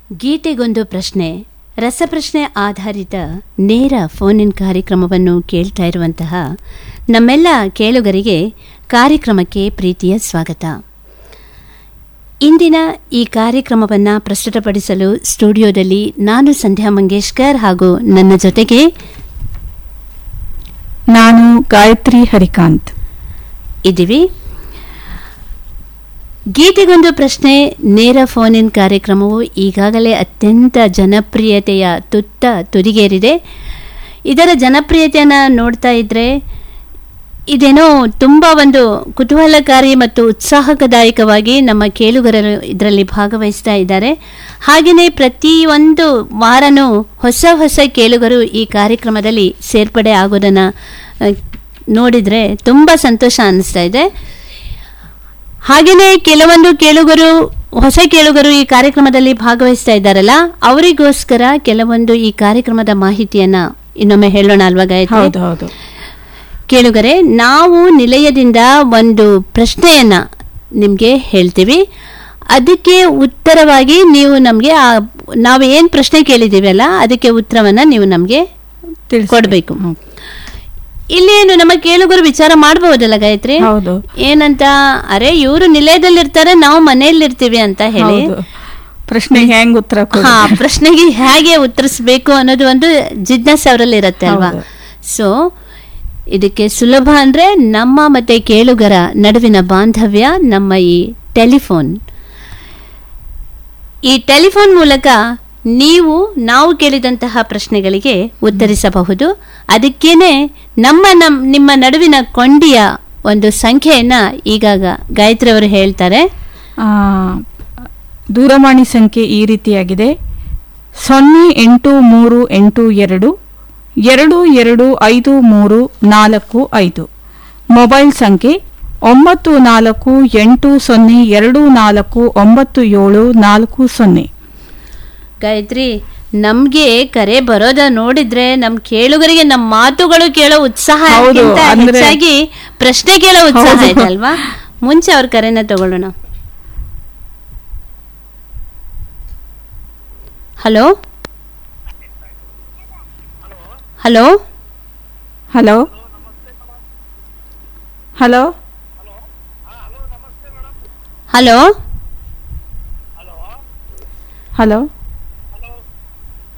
ಗೀತೆಗೊಂದು ಪ್ರಶ್ನೆ ರಸಪ್ರಶ್ನೆ ಆಧಾರಿತ ನೇರ ಫೋನ್ ಇನ್ ಕಾರ್ಯಕ್ರಮವನ್ನು ಕೇಳ್ತಾ ಇರುವಂತಹ ನಮ್ಮೆಲ್ಲ ಕೇಳುಗರಿಗೆ ಕಾರ್ಯಕ್ರಮಕ್ಕೆ ಪ್ರೀತಿಯ ಸ್ವಾಗತ ಇಂದಿನ ಈ ಕಾರ್ಯಕ್ರಮವನ್ನು ಪ್ರಸ್ತುತಪಡಿಸಲು ಸ್ಟುಡಿಯೋದಲ್ಲಿ ನಾನು ಸಂಧ್ಯಾ ಮಂಗೇಶ್ಕರ್ ಹಾಗೂ ನನ್ನ ಜೊತೆಗೆ ನಾನು ಗಾಯತ್ರಿ ಹರಿಕಾಂತ್ ಇದ್ದೀವಿ ಗೀತೆಗೊಂದು ಪ್ರಶ್ನೆ ನೇರ ಫೋನ್ ಇನ್ ಕಾರ್ಯಕ್ರಮವು ಈಗಾಗಲೇ ಅತ್ಯಂತ ಜನಪ್ರಿಯತೆಯ ತುತ್ತ ತುದಿಗೇರಿದೆ ಇದರ ಜನಪ್ರಿಯತೆಯನ್ನು ನೋಡ್ತಾ ಇದ್ರೆ ಇದೇನೋ ತುಂಬ ಒಂದು ಕುತೂಹಲಕಾರಿ ಮತ್ತು ಉತ್ಸಾಹಕದಾಯಕವಾಗಿ ನಮ್ಮ ಕೇಳುಗರರು ಇದರಲ್ಲಿ ಭಾಗವಹಿಸ್ತಾ ಇದ್ದಾರೆ ಹಾಗೆಯೇ ಪ್ರತಿಯೊಂದು ವಾರನೂ ಹೊಸ ಹೊಸ ಕೇಳುಗರು ಈ ಕಾರ್ಯಕ್ರಮದಲ್ಲಿ ಸೇರ್ಪಡೆ ಆಗೋದನ್ನು ನೋಡಿದರೆ ತುಂಬ ಸಂತೋಷ ಅನ್ನಿಸ್ತಾ ಇದೆ ಹಾಗೆಯೇ ಕೆಲವೊಂದು ಕೇಳುಗರು ಹೊಸ ಕೇಳುಗರು ಈ ಕಾರ್ಯಕ್ರಮದಲ್ಲಿ ಭಾಗವಹಿಸ್ತಾ ಇದ್ದಾರಲ್ಲ ಅವರಿಗೋಸ್ಕರ ಕೆಲವೊಂದು ಈ ಕಾರ್ಯಕ್ರಮದ ಮಾಹಿತಿಯನ್ನ ಇನ್ನೊಮ್ಮೆ ಹೇಳೋಣ ಅಲ್ವಾ ಗಾಯತ್ರಿ ಹೌದು ಹೌದು ಕೇಳುಗರೆ ನಾವು ನಿಲಯದಿಂದ ಒಂದು ಪ್ರಶ್ನೆಯನ್ನ ನಿಮಗೆ ಹೇಳ್ತೀವಿ ಅದಕ್ಕೆ ಉತ್ತರವಾಗಿ ನೀವು ನಮಗೆ ನಾವು ಏನು ಪ್ರಶ್ನೆ ಕೇಳಿದ್ದೀವಿ ಅಲ್ಲ ಅದಕ್ಕೆ ಉತ್ತರವನ್ನ ನೀವು ನಮಗೆ ತಿಳಿಸಿ. ಕೊಡ್ಬೇಕು. ಹ್ಮ್. ಇಲ್ಲೇನು ನಮ್ಮ ಕೇಳುಗರು ವಿಚಾರ ಮಾಡಬಹುದಲ್ಲ ಗಾಯತ್ರಿ ಹೌದು ಏನಂತ ಅರೆ ಇವರು ನಿಲಯದಲ್ಲಿರ್ತಾರೆ ನಾವು ಮನೆಯಲ್ಲಿರ್ತೀವಿ ಅಂತ ಹೇಳಿ ಹೌದು ಪ್ರಶ್ನೆಗೆ ಹೆಂಗ್ ಉತ್ತರ ಕೊಡೋದು? ಹಾ ಪ್ರಶ್ನೆಗೆ ಹೇಗೆ ಉತ್ತರಿಸಬೇಕು ಅನ್ನೋದು ಒಂದು ಜಿಜ್ಞಾಸೆ ಅವರಲ್ಲಿ ಇರುತ್ತೆ ಅಲ್ವಾ ಹೌದು. ಸೊ ಇದಕ್ಕೆ ಸುಲಭ ಅಂದ್ರೆ ನಮ್ಮ ಮತ್ತೆ ಕೇಳುಗರ ನಡುವಿನ ಬಾಂಧವ್ಯ ನಮ್ಮ ಈ ಟೆಲಿಫೋನ್ ಈ ಟೆಲಿಫೋನ್ ಮೂಲಕ ನೀವು ನಾವು ಕೇಳಿದಂತಹ ಪ್ರಶ್ನೆಗಳಿಗೆ ಉತ್ತರಿಸಬಹುದು ಅದಕ್ಕೇನೆ ನಮ್ಮ ನಮ್ ನಿಮ್ಮ ನಡುವಿನ ಕೊಂಡಿಯ ಒಂದು ಸಂಖ್ಯೆಯನ್ನ ಈಗಾಗ ಗಾಯತ್ರಿ ಅವರು ಹೇಳ್ತಾರೆ ಆ, ದೂರವಾಣಿ ಸಂಖ್ಯೆ ಈ ರೀತಿಯಾಗಿದೆ ಸೊನ್ನೆ ಎಂಟು ಮೂರು ಎಂಟು ಎರಡು ಎರಡು ಎರಡು ಐದು ಮೂರು ನಾಲ್ಕು ಐದು ಮೊಬೈಲ್ ಸಂಖ್ಯೆ ಒಂಬತ್ತು ನಾಲ್ಕು ಎಂಟು ಸೊನ್ನೆ ಎರಡು ನಾಲ್ಕು ಒಂಬತ್ತು ಏಳು ನಾಲ್ಕು ಸೊನ್ನೆ ಗಾಯತ್ರಿ ನಮ್ಗೆ ಕರೆ ಬರೋದ ನೋಡಿದ್ರೆ ನಮ್ ಕೇಳುಗರಿಗೆ ನಮ್ಮ ಮಾತುಗಳು ಕೇಳೋ ಉತ್ಸಾಹ ಹೌದು, ಅದಕ್ಕಿಂತ ಅಂದ್ರೆ- ಹೆಚ್ಚಾಗಿ ಪ್ರಶ್ನೆ ಕೇಳೋ ಉತ್ಸಾಹ ಹೌದು. ಇದೆ ಅಲ್ವಾ ಮುಂಚೆ ಅವ್ರ ಕರೆನ ತಗೊಳ್ಳೋಣ hello hello hello hello hello hello